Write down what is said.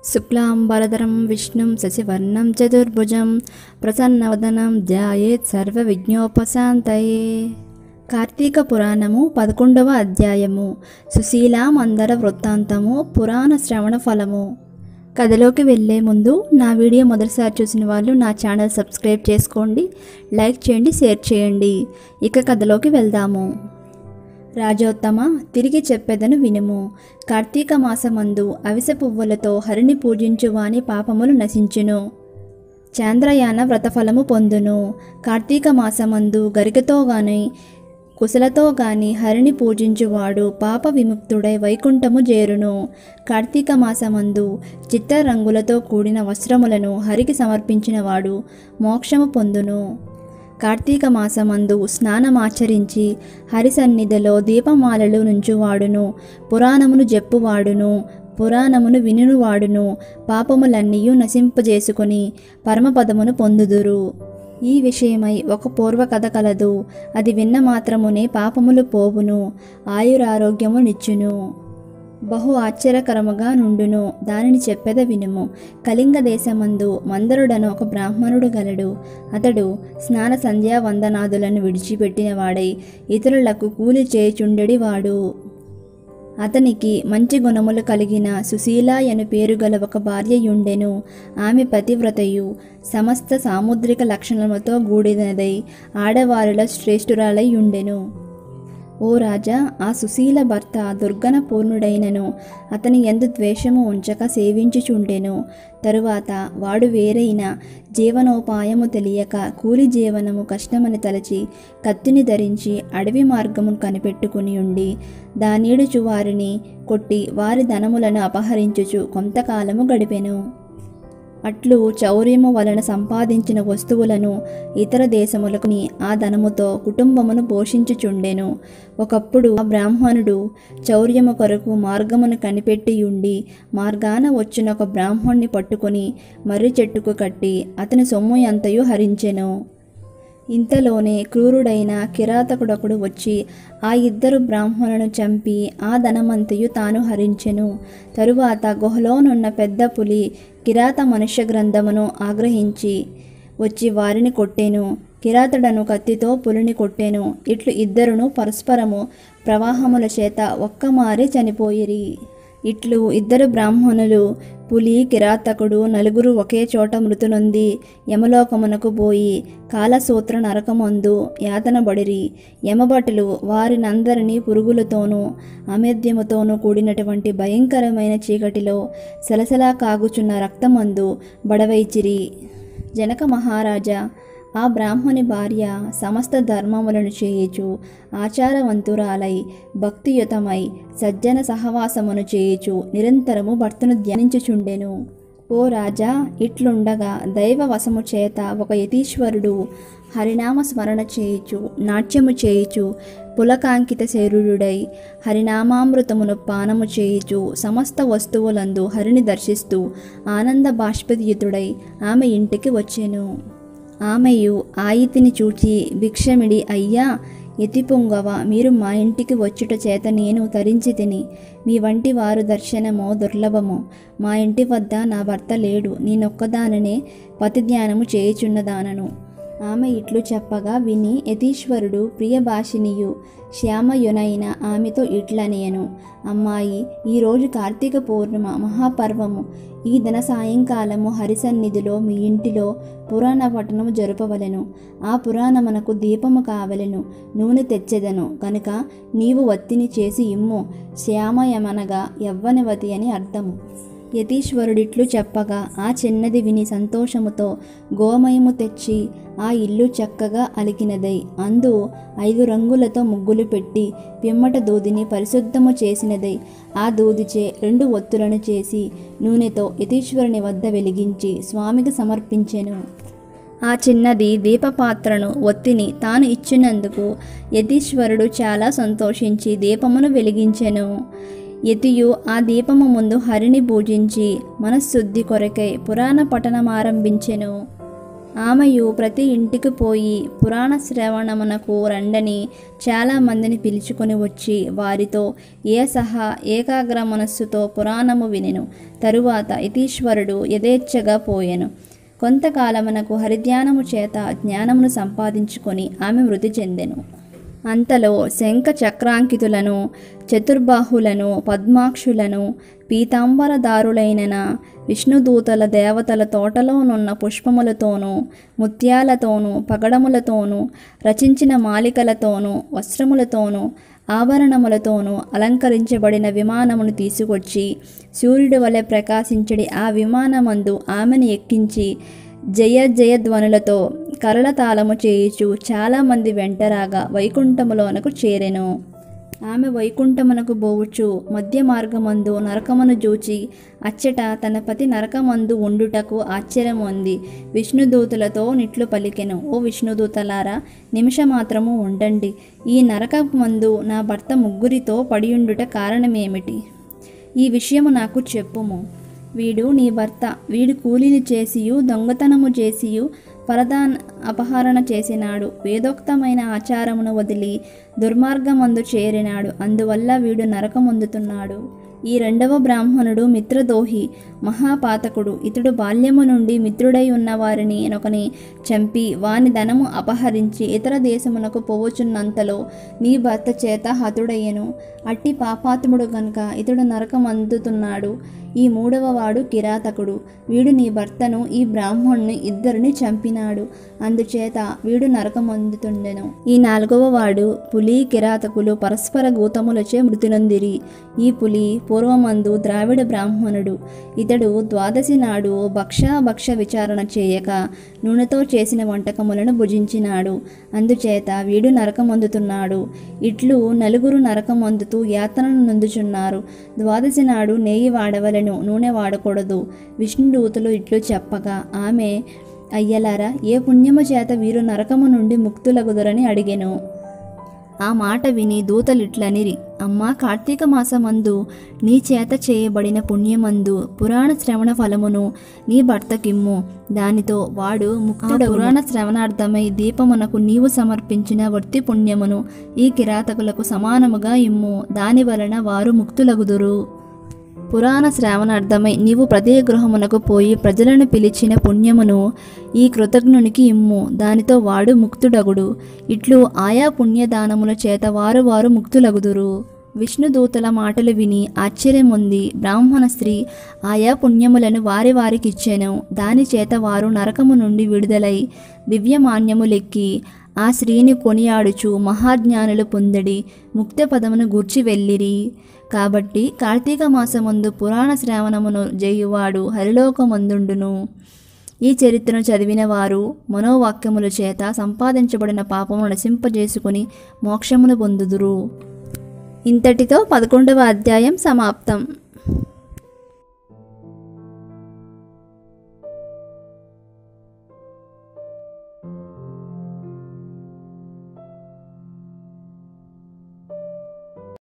శుక్లాంబరధరం విష్ణుం శశివర్ణం చతుర్భుజం ప్రసన్నవదనం ధ్యాయేత్ సర్వవిజ్ఞోపశాంతయే కార్తీక పురాణము పదకొండవ అధ్యాయము సుశీలామందర వృత్తాంతము పురాణ శ్రవణ ఫలము కథలోకి వెళ్ళే ముందు నా వీడియో మొదటిసారి చూసిన వాళ్ళు నా ఛానల్ సబ్స్క్రైబ్ చేసుకోండి లైక్ చేయండి షేర్ చేయండి ఇక కథలోకి వెళ్దాము రాజోత్తమ తిరిగి చెప్పెదను వినుము కార్తీక మాసమందు అవిసె పువ్వులతో హరిని పూజించువాని పాపములు నశించును చాంద్రయాన వ్రతఫలము పొందును కార్తీక మాసమందు గరికతో గాని కుశలతో గాని హరిని పూజించువాడు పాప విముక్తుడై వైకుంఠము చేరును కార్తీక మాసమందు చిత్రరంగులతో కూడిన వస్త్రములను హరికి సమర్పించినవాడు మోక్షము పొందును కార్తీక మాసమందు స్నానమాచరించి హరి సన్నిధిలో దీపమాలలు నుంచువాడును పురాణమును జెప్పువాడును పురాణమును వినువాడును పాపములన్నీయు నశింపజేసుకుని పరమపదమును పొందుదురు ఈ విషయమై ఒక పూర్వ కథ కలదు అది విన్న మాత్రమునే పాపములు పోవును ఆయురారోగ్యము నిచ్చును బహు ఆశ్చర్యకరముగా నుండును దానిని చెప్పెద వినుము కళింగ దేశమందు మందరుడను ఒక బ్రాహ్మణుడు గలడు అతడు స్నాన సంధ్యా వందనాదులను విడిచిపెట్టినవాడై ఇతరులకు కూలి చేయుచుండెడి వాడు అతనికి మంచి గుణములు కలిగిన సుశీల అను పేరు గల ఒక భార్యయుండెను ఆమె పతివ్రతయు సమస్త సాముద్రిక లక్షణములతో కూడినదై ఆడవారిలో శ్రేష్ఠురాలై ఉండెను ఓ రాజా ఆ సుశీల భర్త దుర్గణ పూర్ణుడైనను అతని ఎందు ద్వేషము ఉంచక సేవించుచుండెను తరువాత వాడు వేరైన జీవనోపాయము తెలియక కూలి జీవనము కష్టమని తలచి కత్తిని ధరించి అడవి మార్గమును కనిపెట్టుకుని ఉండి దానీడుచు వారిని కొట్టి వారి ధనములను అపహరించుచు కొంతకాలము గడిపెను అట్లు చౌర్యము వలన సంపాదించిన వస్తువులను ఇతర దేశములకు ఆ ధనముతో కుటుంబమును పోషించుచుండెను ఒకప్పుడు ఆ బ్రాహ్మణుడు చౌర్యము కొరకు మార్గమును కనిపెట్టియుండి మార్గాన వచ్చిన ఒక బ్రాహ్మణ్ణి పట్టుకొని మర్రి చెట్టుకు కట్టి అతని సొమ్ము ఎంతయు హరించెను ఇంతలోనే క్రూరుడైన కిరాతకుడొకడు వచ్చి ఆ ఇద్దరు బ్రాహ్మణులను చంపి ఆ ధనమంతయు తాను హరించెను తరువాత గుహలోనున్న పెద్ద పులి కిరాత మనుష్య గ్రంథమును ఆగ్రహించి వచ్చి వారిని కొట్టెను కిరాతుడను కత్తితో పులిని కొట్టెను ఇట్లు ఇద్దరును పరస్పరము ప్రవాహముల చేత ఒక్కమారి చనిపోయిరి ఇట్లు ఇద్దరు బ్రాహ్మణులు పులి కిరాతకుడు నలుగురు ఒకే చోట మృతునొంది యమలోకమునకు పోయి కాలసూత్ర నరకమందు యాతనబడిరి యమభటులు వారినందరినీ పురుగులతోనూ అమేద్యముతోనూ కూడినటువంటి భయంకరమైన చీకటిలో సలసలా కాగుచున్న రక్తమందు బడవైచిరి జనక మహారాజా ఆ బ్రాహ్మణి భార్య సమస్త ధర్మములను చేయుచు ఆచారవంతురాలై భక్తియుతమై సజ్జన సహవాసమును చేయుచు నిరంతరము భర్తను ధ్యానించుచుండెను ఓ రాజా ఇట్లుండగా దైవ వశము చేత ఒక యతీశ్వరుడు హరినామ స్మరణ చేయుచు నాట్యము చేయుచు పులకాంకిత శరీరుడై హరినామామృతమును పానము చేయుచు సమస్త వస్తువులందు హరిని దర్శిస్తూ ఆనంద బాష్పదియుతుడై ఆమె ఇంటికి వచ్చెను ఆమెయు ఆయితిని చూచి భిక్షమిడి అయ్యా ఎతిపొంగవ మీరు మా ఇంటికి వచ్చుట చేత నేను తరించి తిని మీ వంటి వారు దర్శనమో దుర్లభమో మా ఇంటి వద్ద నా భర్త లేడు నేనొక్కదాననే పతి ధ్యానము చేయుచున్నదానను ఆమె ఇట్లు చెప్పగా విని యతీశ్వరుడు ప్రియభాషినియు శ్యామయునైన ఆమెతో ఇట్లనేయను అమ్మాయి ఈరోజు కార్తీక పూర్ణిమ మహాపర్వము ఈ దిన సాయంకాలము హరిసన్నిధిలో మీ ఇంటిలో పురాణ పఠనము జరుపవలెను ఆ పురాణమునకు దీపము కావలెను నూనె తెచ్చెదను కనుక నీవు వత్తిని చేసి ఇమ్ము శ్యామయమనగా యవ్వనవతి అని అర్థము యతీశ్వరుడిట్లు చెప్పగా ఆ చిన్నది విని సంతోషముతో గోమయము తెచ్చి ఆ ఇల్లు చక్కగా అలికినదై అందు ఐదు రంగులతో ముగ్గులు పెట్టి పిమ్మట దూదిని పరిశుద్ధము చేసినదై ఆ దూదిచే రెండు ఒత్తులను చేసి నూనెతో యతీశ్వరుని వద్ద వెలిగించి స్వామికి సమర్పించెను ఆ చిన్నది దీపపాత్రను ఒత్తిని తాను ఇచ్చినందుకు యతీశ్వరుడు చాలా సంతోషించి దీపమును వెలిగించెను యతియు ఆ దీపము ముందు హరిని పూజించి మనశ్శుద్ధి కొరకై పురాణ పఠనమారంభించెను ఆమెయు ప్రతి ఇంటికి పోయి పురాణ శ్రవణమునకు రండని చాలామందిని పిలుచుకొని వచ్చి వారితో ఏ సహా ఏకాగ్ర మనస్సుతో పురాణము వినెను తరువాత ఇతీశ్వరుడు యథేచ్ఛగా పోయెను కొంతకాలమునకు హరిధ్యానము చేత జ్ఞానమును సంపాదించుకొని ఆమె మృతి చెందెను అంతలో శంఖ చక్రాంకితులను చతుర్బాహులను పద్మాక్షులను పీతాంబరదారులైన విష్ణుదూతల దేవతల తోటలోనున్న పుష్పములతోనూ ముత్యాలతోనూ పగడములతోనూ రచించిన మాలికలతోనూ వస్త్రములతోనూ ఆభరణములతోనూ అలంకరించబడిన విమానమును తీసుకొచ్చి సూర్యుడి వలె ప్రకాశించడి ఆ విమానమందు ఆమెను ఎక్కించి జయ జయధ్వనులతో కరళతాళము చేయుచు చాలామంది వెంటరాగా వైకుంఠములోనకు చేరెను ఆమె వైకుంఠమునకు బోవుచు మధ్య మార్గమందు నరకమును జూచి అచ్చట తన పతి నరకమందు ఉండుటకు ఆశ్చర్యం ఉంది విష్ణుదూతులతో నిట్లు పలికెను ఓ విష్ణుదూతలారా నిమిషమాత్రము ఉండండి ఈ నరకమందు నా భర్త ముగ్గురితో పడియుండుట కారణమేమిటి ఈ విషయము నాకు చెప్పుము వీడు నీ భర్త వీడు కూలీని చేసియు దొంగతనము చేసియు పరదాన్ అపహరణ చేసినాడు వేదోక్తమైన ఆచారమును వదిలి దుర్మార్గమందు చేరినాడు అందువల్ల వీడు నరకమొందుతున్నాడు ఈ రెండవ బ్రాహ్మణుడు మిత్రదోహి మహాపాతకుడు ఇతడు బాల్యము నుండి మిత్రుడై ఉన్న వారిని నొకని చంపి వాని ధనము అపహరించి ఇతర దేశమునకు పోవచున్నంతలో నీ భర్త చేత హతుడయ్యను అట్టి పాపాత్ముడు గనుక ఇతడు నరకమందుతున్నాడు ఈ మూడవ వాడు కిరాతకుడు వీడు నీ భర్తను ఈ బ్రాహ్మణుని ఇద్దరిని చంపినాడు అందుచేత వీడు నరకమందుతుండెను ఈ నాలుగవ వాడు పులి కిరాతకులు పరస్పర గూతములచే మృతి నొందిరి ఈ పులి పూర్వమందు ద్రావిడ బ్రాహ్మణుడు ఇతడు ద్వాదశి నాడు భక్ష భక్ష విచారణ చేయక నూనెతో చేసిన వంటకములను భుజించినాడు అందుచేత వీడు నరకమొందుతున్నాడు ఇట్లు నలుగురు నరకమొందుతూ యాతనను నొందుచున్నారు ద్వాదశి నాడు నెయ్యి వాడవలను నూనె వాడకూడదు విష్ణుదూతులు ఇట్లు చెప్పగా ఆమె అయ్యలారా ఏ పుణ్యము చేత వీరు నరకము నుండి ముక్తులగుదరని అడిగెను ఆ మాట విని దూతలిట్లనిరి అమ్మా కార్తీక మాసమందు నీ చేత చేయబడిన పుణ్యమందు పురాణ శ్రవణ ఫలమును నీ భర్తకిమ్ము దానితో వాడు ముక్తుడు పురాణ శ్రవణార్థమై దీపమునకు నీవు సమర్పించిన వర్తి పుణ్యమును ఈ కిరాతకులకు సమానముగా ఇమ్ము దాని వలన వారు ముక్తులగుదురు పురాణ శ్రావణార్థమై నీవు ప్రతి గృహమునకు పోయి ప్రజలను పిలిచిన పుణ్యమును ఈ కృతజ్ఞునికి ఇమ్ము దానితో వాడు ముక్తుడగుడు ఇట్లు ఆయా పుణ్యదానముల చేత వారు వారు ముక్తులగుదురు విష్ణుదూతల మాటలు విని ఆశ్చర్యముంది బ్రాహ్మణ స్త్రీ ఆయా పుణ్యములను వారి వారికిచ్చెను దాని చేత వారు నరకము నుండి విడుదలై దివ్యమాన్యములెక్కి ఆ స్త్రీని కొనియాడుచు మహాజ్ఞానులు పొందడి ముక్త పదమును గూర్చి వెళ్ళిరి కాబట్టి కార్తీక మాసమందు పురాణ శ్రావణమును జేయువాడు హరిలోకమందుండును ఈ చరిత్రను చదివిన వారు మనోవాక్యముల చేత సంపాదించబడిన పాపమును నశింపజేసుకుని మోక్షమును పొందుదురు ఇంతటితో పదకొండవ అధ్యాయం సమాప్తం